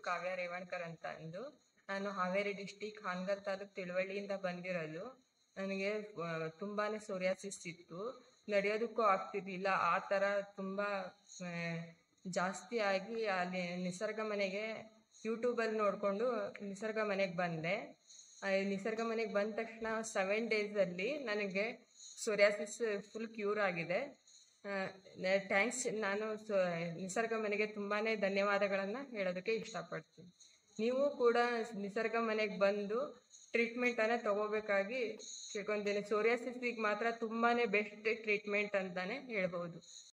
ಕಾವ್ಯ ರೇವಣ್ಕರ್ ಅಂತ ಅಂದು ನಾನು ಹಾವೇರಿ ಡಿಸ್ಟಿಕ್ ಹಾನಗಲ್ ತಾಲೂಕ್ ತಿಳುವಳ್ಳಿಯಿಂದ ಬಂದಿರೋದು ನನಗೆ ತುಂಬಾ ಸೋರಿಯಾಸಿಸ್ ಇತ್ತು ನಡೆಯೋದಕ್ಕೂ ಆಗ್ತಿರ್ಲಿಲ್ಲ ಆ ಥರ ತುಂಬ ಜಾಸ್ತಿ ಆಗಿ ಅಲ್ಲಿ ನಿಸರ್ಗ ಮನೆಗೆ ಯೂಟ್ಯೂಬಲ್ಲಿ ನೋಡಿಕೊಂಡು ನಿಸರ್ಗ ಮನೆಗೆ ಬಂದೆ ಆ ನಿಸರ್ಗ ಮನೆಗೆ ಬಂದ ತಕ್ಷಣ ಸೆವೆನ್ ಡೇಸಲ್ಲಿ ನನಗೆ ಸೋರಿಯಾಸಿಸ್ ಫುಲ್ ಕ್ಯೂರ್ ಆಗಿದೆ ಥ್ಯಾಂಕ್ಸ್ ನಾನು ಸೊ ನಿಸರ್ಗ ಮನೆಗೆ ತುಂಬಾ ಧನ್ಯವಾದಗಳನ್ನು ಹೇಳೋದಕ್ಕೆ ಇಷ್ಟಪಡ್ತೀನಿ ನೀವು ಕೂಡ ನಿಸರ್ಗ ಮನೆಗೆ ಬಂದು ಟ್ರೀಟ್ಮೆಂಟನ್ನು ತಗೋಬೇಕಾಗಿ ಕೇಳ್ಕೊತೀನಿ ಸೋರಿಯಾಸಿಸ್ಸಿಗೆ ಮಾತ್ರ ತುಂಬಾ ಬೆಸ್ಟ್ ಟ್ರೀಟ್ಮೆಂಟ್ ಅಂತಲೇ ಹೇಳ್ಬೋದು